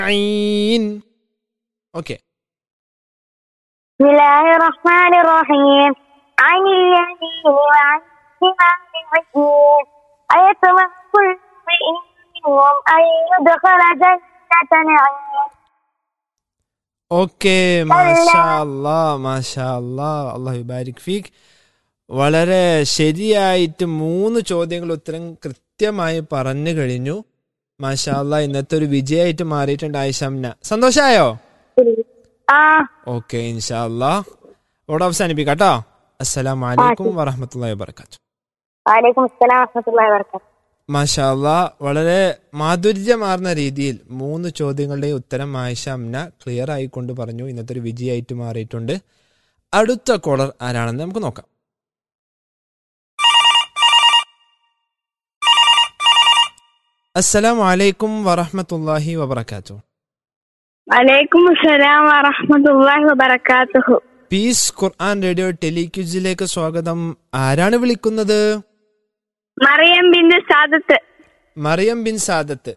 ഐൻ okay بسم الله الرحمن الرحيم عن اليمين وعن الشمال عزيز أيطمع كل امرئ منهم أن يدخل جنة نعيم okay മാഷാ അല്ലാ മാഷാ അല്ലാ അള്ളാഹു ബാരിക് ഫീഖ് വളരെ ശരിയായിട്ട് മൂന്ന് ചോദ്യങ്ങൾ ഉത്തരം കൃത്യമായി പറഞ്ഞു കഴിഞ്ഞു മാഷാ അല്ലാ ഇന്നത്തെ ഒരു വിജയമായിട്ട് മാറിയിട്ടുണ്ട് ആയിഷംന സന്തോഷായോ آه ഓക്കെ ഇൻഷാ അല്ലാ അവിടെ അവസാനിപ്പിക്കാം കേട്ടോ അസ്സലാം വലൈക്കും വറഹമത്തല്ലാ വാബർക്കാത്തു وعليكم السلام ورحمة الله وبركاته മാഷാ അല്ലാ വളരെ മാധുര്യമാർന്ന രീതിയിൽ മൂന്ന് ചോദ്യങ്ങളുടെയും ഉത്തരം ആയിഷ അമ്ന ക്ലിയർ ആയിക്കൊണ്ട് പറഞ്ഞു ഇന്നത്തെ ഒരു വിജയമായിട്ട് മാറിയിട്ടുണ്ട് അടുത്ത കോളർ ആരാണെന്ന് നമുക്ക് നോക്കാം അസ്സലാം വലൈക്കും വറഹമത്തല്ലാഹി വബർക്കാത്തു وعليكم السلام ورحمة الله وبركاته പീസ് ഖുർആൻ റേഡിയോ ടെലിക്യൂസിലേക്ക് സ്വാഗതം ആരാണ് വിളിക്കുന്നത് مريم بنت سعادة മറിയം ബിൻ സാദത്ത്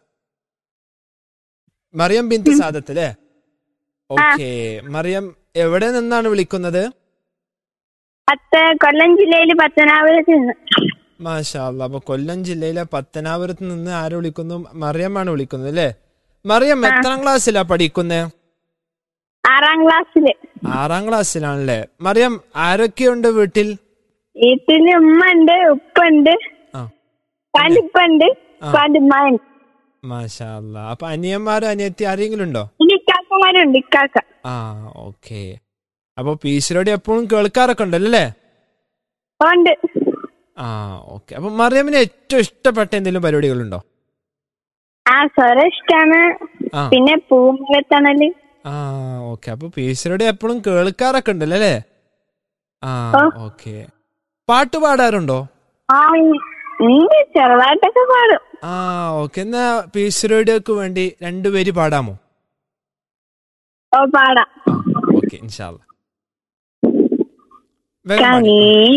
മറിയം ബിൻ സാദത്ത് അല്ലേ ഓക്കെ മറിയം എവിടെ നിന്നാണ് വിളിക്കുന്നത് പത്ത് കൊല്ലം ജില്ലയിൽ പത്തനാപുരത്ത് നിന്ന് മാഷാ അല്ലാ അപ്പൊ കൊല്ലം ജില്ലയിലെ പത്തനാപുരത്ത് നിന്ന് ആര് വിളിക്കുന്നു മറിയമാണ് വിളിക്കുന്നത് അല്ലേ മറിയം എത്രാം ക്ലാസ്സിലാ പഠിക്കുന്നത് ആറാം ക്ലാസ്സില് ആറാം ക്ലാസ്സിലാണല്ലേ മറിയം ആരൊക്കെയുണ്ട് വീട്ടിൽ വീട്ടില് ഉമ്മ ഉണ്ട് ഉപ്പ ഉണ്ട് ആ പാണ്ടിപ്പ ഉണ്ട് പാണ്ടിമ്മ ഉണ്ട് മാഷാ അല്ലാ അപ്പൊ അനിയന്മാരും അനിയത്തി ആരെങ്കിലും ഉണ്ടോ ഇനി ഇക്കാക്കമാരുണ്ട് ഇക്കാക്ക ആ ഓക്കെ അപ്പൊ പീസിലോടെ എപ്പോഴും കേൾക്കാറൊക്കെ ഉണ്ടല്ലോ അല്ലേ ഉണ്ട് ആ ഓക്കെ അപ്പൊ മറിയമ്മിന് ഏറ്റവും ഇഷ്ടപ്പെട്ട എന്തെങ്കിലും പരിപാടികളുണ്ടോ ആ സ്വരം ഇഷ്ടാണ് ആ പിന്നെ പൂമലത്തണല് ആ ഓക്കെ അപ്പൊ പീസിലോടെ എപ്പോഴും കേൾക്കാറൊക്കെ ഉണ്ടല്ലോ അല്ലേ ആ ഓക്കെ പാട്ട് പാടാറുണ്ടോ ആ ഉണ്ട് ചെറുതായിട്ടൊക്കെ പാടും ആ ഓക്കെ എന്നാ പീസിലോടിയൊക്കെ വേണ്ടി രണ്ടുപേര് പാടാമോ ഓ പാടാം ഓക്കെ ഇൻഷാല്ല വേഗം പാടി. കനീ